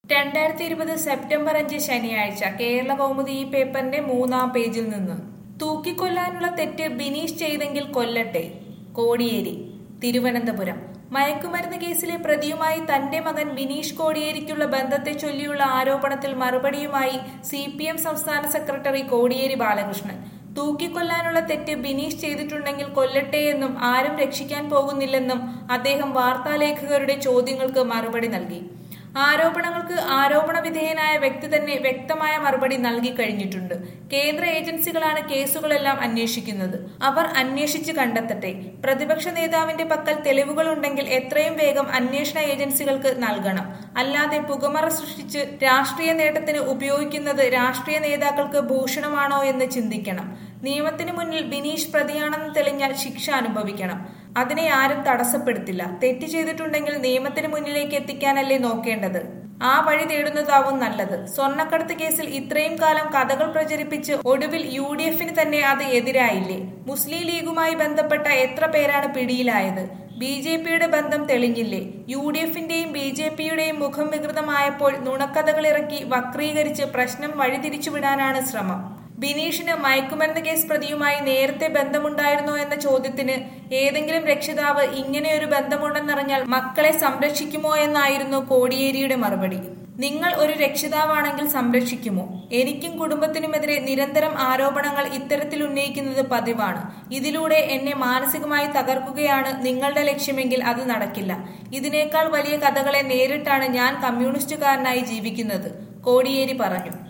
രണ്ടായിരത്തി ഇരുപത് സെപ്റ്റംബർ അഞ്ച് ശനിയാഴ്ച കേരള കൗമുദി ഈ പേപ്പറിന്റെ മൂന്നാം പേജിൽ നിന്ന് തൂക്കിക്കൊല്ലാനുള്ള തെറ്റ് ബിനീഷ് ചെയ്തെങ്കിൽ കൊല്ലട്ടെ കോടിയേരി തിരുവനന്തപുരം മയക്കുമരുന്ന് കേസിലെ പ്രതിയുമായി തന്റെ മകൻ ബിനീഷ് കോടിയേരിക്കുള്ള ബന്ധത്തെ ചൊല്ലിയുള്ള ആരോപണത്തിൽ മറുപടിയുമായി സി പി എം സംസ്ഥാന സെക്രട്ടറി കോടിയേരി ബാലകൃഷ്ണൻ തൂക്കിക്കൊല്ലാനുള്ള തെറ്റ് ബിനീഷ് ചെയ്തിട്ടുണ്ടെങ്കിൽ കൊല്ലട്ടെ എന്നും ആരും രക്ഷിക്കാൻ പോകുന്നില്ലെന്നും അദ്ദേഹം വാർത്താലേഖകരുടെ ചോദ്യങ്ങൾക്ക് മറുപടി നൽകി ആരോപണങ്ങൾക്ക് ആരോപണ വിധേയനായ വ്യക്തി തന്നെ വ്യക്തമായ മറുപടി നൽകി കഴിഞ്ഞിട്ടുണ്ട് കേന്ദ്ര ഏജൻസികളാണ് കേസുകളെല്ലാം അന്വേഷിക്കുന്നത് അവർ അന്വേഷിച്ച് കണ്ടെത്തട്ടെ പ്രതിപക്ഷ നേതാവിന്റെ പക്കൽ തെളിവുകളുണ്ടെങ്കിൽ എത്രയും വേഗം അന്വേഷണ ഏജൻസികൾക്ക് നൽകണം അല്ലാതെ പുകമറ സൃഷ്ടിച്ച് രാഷ്ട്രീയ നേട്ടത്തിന് ഉപയോഗിക്കുന്നത് രാഷ്ട്രീയ നേതാക്കൾക്ക് ഭൂഷണമാണോ എന്ന് ചിന്തിക്കണം നിയമത്തിന് മുന്നിൽ ബിനീഷ് പ്രതിയാണെന്ന് തെളിഞ്ഞാൽ ശിക്ഷ അനുഭവിക്കണം അതിനെ ആരും തടസ്സപ്പെടുത്തില്ല തെറ്റ് ചെയ്തിട്ടുണ്ടെങ്കിൽ നിയമത്തിന് മുന്നിലേക്ക് എത്തിക്കാനല്ലേ നോക്കേണ്ടത് ആ വഴി തേടുന്നതാവും നല്ലത് സ്വർണ്ണക്കടത്ത് കേസിൽ ഇത്രയും കാലം കഥകൾ പ്രചരിപ്പിച്ച് ഒടുവിൽ യു ഡി എഫിന് തന്നെ അത് എതിരായില്ലേ മുസ്ലിം ലീഗുമായി ബന്ധപ്പെട്ട എത്ര പേരാണ് പിടിയിലായത് ബി ജെ പിയുടെ ബന്ധം തെളിഞ്ഞില്ലേ യു ഡി എഫിന്റെയും ബി ജെ പിയുടെയും മുഖം വികൃതമായപ്പോൾ നുണക്കഥകൾ ഇറക്കി വക്രീകരിച്ച് പ്രശ്നം വഴിതിരിച്ചുവിടാനാണ് ശ്രമം ബിനീഷിന് മയക്കുമരുന്ന് കേസ് പ്രതിയുമായി നേരത്തെ ബന്ധമുണ്ടായിരുന്നോ എന്ന ചോദ്യത്തിന് ഏതെങ്കിലും രക്ഷിതാവ് ഇങ്ങനെയൊരു ബന്ധമുണ്ടെന്നറിഞ്ഞാൽ മക്കളെ സംരക്ഷിക്കുമോ എന്നായിരുന്നു കോടിയേരിയുടെ മറുപടി നിങ്ങൾ ഒരു രക്ഷിതാവാണെങ്കിൽ സംരക്ഷിക്കുമോ എനിക്കും കുടുംബത്തിനുമെതിരെ നിരന്തരം ആരോപണങ്ങൾ ഇത്തരത്തിൽ ഉന്നയിക്കുന്നത് പതിവാണ് ഇതിലൂടെ എന്നെ മാനസികമായി തകർക്കുകയാണ് നിങ്ങളുടെ ലക്ഷ്യമെങ്കിൽ അത് നടക്കില്ല ഇതിനേക്കാൾ വലിയ കഥകളെ നേരിട്ടാണ് ഞാൻ കമ്മ്യൂണിസ്റ്റുകാരനായി ജീവിക്കുന്നത് കോടിയേരി പറഞ്ഞു